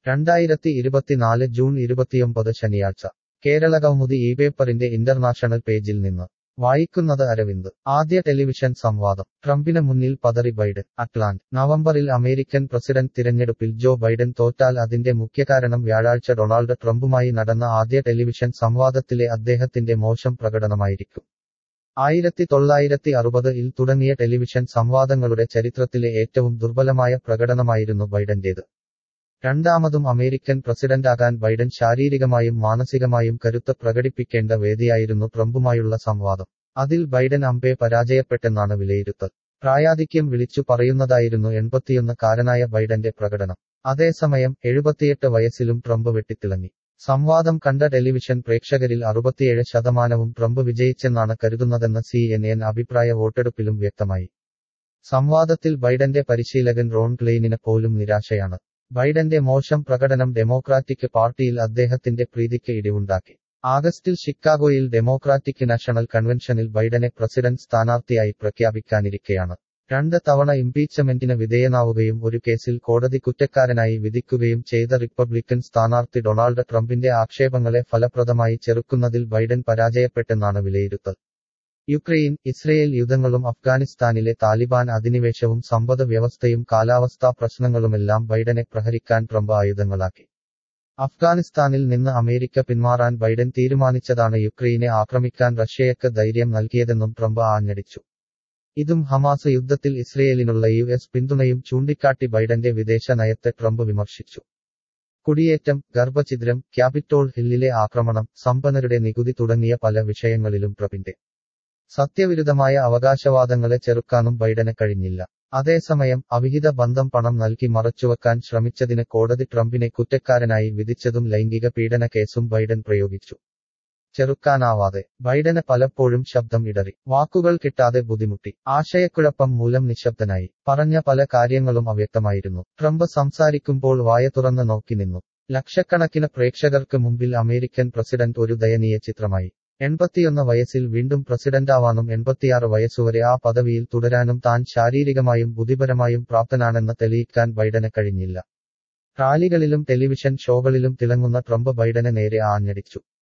രണ്ടായിരത്തി ഇരുപത്തിനാല് ജൂൺ ഇരുപത്തിയൊമ്പത് ശനിയാഴ്ച കേരളകൗമുദി ഈ പേപ്പറിന്റെ ഇന്റർനാഷണൽ പേജിൽ നിന്ന് വായിക്കുന്നത് അരവിന്ദ് ആദ്യ ടെലിവിഷൻ സംവാദം ട്രംപിന് മുന്നിൽ പതറി ബൈഡൻ അറ്റ്ലാന്റ് നവംബറിൽ അമേരിക്കൻ പ്രസിഡന്റ് തിരഞ്ഞെടുപ്പിൽ ജോ ബൈഡൻ തോറ്റാൽ അതിന്റെ മുഖ്യകാരണം വ്യാഴാഴ്ച ഡൊണാൾഡ് ട്രംപുമായി നടന്ന ആദ്യ ടെലിവിഷൻ സംവാദത്തിലെ അദ്ദേഹത്തിന്റെ മോശം പ്രകടനമായിരിക്കും ആയിരത്തി തൊള്ളായിരത്തി അറുപത് ഇൽ തുടങ്ങിയ ടെലിവിഷൻ സംവാദങ്ങളുടെ ചരിത്രത്തിലെ ഏറ്റവും ദുർബലമായ പ്രകടനമായിരുന്നു ബൈഡന്റേത് രണ്ടാമതും അമേരിക്കൻ പ്രസിഡന്റാകാൻ ബൈഡൻ ശാരീരികമായും മാനസികമായും കരുത്ത് പ്രകടിപ്പിക്കേണ്ട വേദിയായിരുന്നു ട്രംപുമായുള്ള സംവാദം അതിൽ ബൈഡൻ അമ്പെ പരാജയപ്പെട്ടെന്നാണ് വിലയിരുത്തൽ പ്രായാധിക്യം വിളിച്ചു പറയുന്നതായിരുന്നു എൺപത്തിയൊന്ന് ബൈഡന്റെ പ്രകടനം അതേസമയം എഴുപത്തിയെട്ട് വയസ്സിലും ട്രംപ് വെട്ടിത്തിളങ്ങി സംവാദം കണ്ട ടെലിവിഷൻ പ്രേക്ഷകരിൽ അറുപത്തിയേഴ് ശതമാനവും ട്രംപ് വിജയിച്ചെന്നാണ് കരുതുന്നതെന്ന് സി എൻ എൻ അഭിപ്രായ വോട്ടെടുപ്പിലും വ്യക്തമായി സംവാദത്തിൽ ബൈഡന്റെ പരിശീലകൻ റോൺ ക്ലെയിനിന് പോലും നിരാശയാണ് ബൈഡന്റെ മോശം പ്രകടനം ഡെമോക്രാറ്റിക് പാർട്ടിയിൽ അദ്ദേഹത്തിന്റെ പ്രീതിക്ക് ഇടിവുണ്ടാക്കി ആഗസ്റ്റിൽ ഷിക്കാഗോയിൽ ഡെമോക്രാറ്റിക് നാഷണൽ കൺവെൻഷനിൽ ബൈഡനെ പ്രസിഡന്റ് സ്ഥാനാർത്ഥിയായി പ്രഖ്യാപിക്കാനിരിക്കെയാണ് രണ്ട് തവണ ഇംപീച്ച്മെന്റിന് വിധേയനാവുകയും ഒരു കേസിൽ കോടതി കുറ്റക്കാരനായി വിധിക്കുകയും ചെയ്ത റിപ്പബ്ലിക്കൻ സ്ഥാനാർത്ഥി ഡൊണാൾഡ് ട്രംപിന്റെ ആക്ഷേപങ്ങളെ ഫലപ്രദമായി ചെറുക്കുന്നതിൽ ബൈഡൻ പരാജയപ്പെട്ടെന്നാണ് വിലയിരുത്തൽ യുക്രൈൻ ഇസ്രയേൽ യുദ്ധങ്ങളും അഫ്ഗാനിസ്ഥാനിലെ താലിബാൻ അധിനിവേശവും സമ്പദ് വ്യവസ്ഥയും കാലാവസ്ഥാ പ്രശ്നങ്ങളുമെല്ലാം ബൈഡനെ പ്രഹരിക്കാൻ ട്രംപ് ആയുധങ്ങളാക്കി അഫ്ഗാനിസ്ഥാനിൽ നിന്ന് അമേരിക്ക പിന്മാറാൻ ബൈഡൻ തീരുമാനിച്ചതാണ് യുക്രൈനെ ആക്രമിക്കാൻ റഷ്യയ്ക്ക് ധൈര്യം നൽകിയതെന്നും ട്രംപ് ആഞ്ഞടിച്ചു ഇതും ഹമാസ് യുദ്ധത്തിൽ ഇസ്രയേലിനുള്ള യു എസ് പിന്തുണയും ചൂണ്ടിക്കാട്ടി ബൈഡന്റെ വിദേശ നയത്തെ ട്രംപ് വിമർശിച്ചു കുടിയേറ്റം ഗർഭഛിദ്രം ക്യാപിറ്റോൾ ഹില്ലിലെ ആക്രമണം സമ്പന്നരുടെ നികുതി തുടങ്ങിയ പല വിഷയങ്ങളിലും ട്രംപിന്റെ സത്യവിരുദ്ധമായ അവകാശവാദങ്ങളെ ചെറുക്കാനും ബൈഡന് കഴിഞ്ഞില്ല അതേസമയം അവിഹിത ബന്ധം പണം നൽകി മറച്ചുവെക്കാൻ ശ്രമിച്ചതിന് കോടതി ട്രംപിനെ കുറ്റക്കാരനായി വിധിച്ചതും ലൈംഗിക പീഡന കേസും ബൈഡൻ പ്രയോഗിച്ചു ചെറുക്കാനാവാതെ ബൈഡന് പലപ്പോഴും ശബ്ദം ഇടറി വാക്കുകൾ കിട്ടാതെ ബുദ്ധിമുട്ടി ആശയക്കുഴപ്പം മൂലം നിശബ്ദനായി പറഞ്ഞ പല കാര്യങ്ങളും അവ്യക്തമായിരുന്നു ട്രംപ് സംസാരിക്കുമ്പോൾ വായ തുറന്ന് നോക്കി നിന്നു ലക്ഷക്കണക്കിന് പ്രേക്ഷകർക്ക് മുമ്പിൽ അമേരിക്കൻ പ്രസിഡന്റ് ഒരു ദയനീയ ചിത്രമായി എൺപത്തിയൊന്ന് വയസ്സിൽ വീണ്ടും പ്രസിഡന്റാവാനും എൺപത്തിയാറ് വയസ്സുവരെ ആ പദവിയിൽ തുടരാനും താൻ ശാരീരികമായും ബുദ്ധിപരമായും പ്രാപ്തനാണെന്ന് തെളിയിക്കാൻ ബൈഡന് കഴിഞ്ഞില്ല റാലികളിലും ടെലിവിഷൻ ഷോകളിലും തിളങ്ങുന്ന ട്രംപ് ബൈഡന് നേരെ ആഞ്ഞടിച്ചു